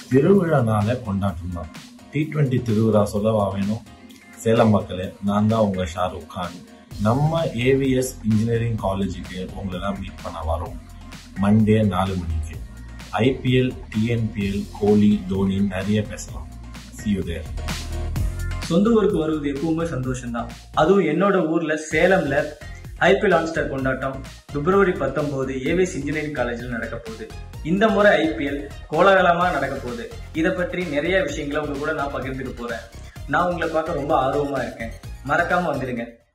திருவிழா நாளே கொண்டாட்டம் தான் டி டுவெண்ட்டி திருவிழா சொல்லவா வேணும் சேலம் மக்களே நான் தான் உங்க ஷாருக் கான் நம்ம ஏவிஎஸ் இன்ஜினியரிங் காலேஜுக்கு உங்களெல்லாம் மீட் பண்ண வரோம் மண்டே நாலு மணிக்கு ஐபிஎல் டிஎன்பிஎல் கோலி தோனி நிறைய பேசலாம் see you there சொந்த ஊருக்கு வருவது எப்பவுமே சந்தோஷம்தான் அதுவும் என்னோட ஊர்ல சேலம்ல ஐபிஎல் ஆன்ஸ்டர் கொண்டாட்டம் பிப்ரவரி பத்தொன்பது ஏவிஎஸ் இன்ஜினியரிங் காலேஜில் நடக்க போகுது இந்த முறை ஐபிஎல் கோலாகலமா நடக்க போகுது இதை பற்றி நிறைய விஷயங்களை உங்க கூட நான் பகிர்ந்துக்க போறேன் நான் உங்களை பார்க்க ரொம்ப ஆர்வமா இருக்கேன் மறக்காம வந்துடுங்க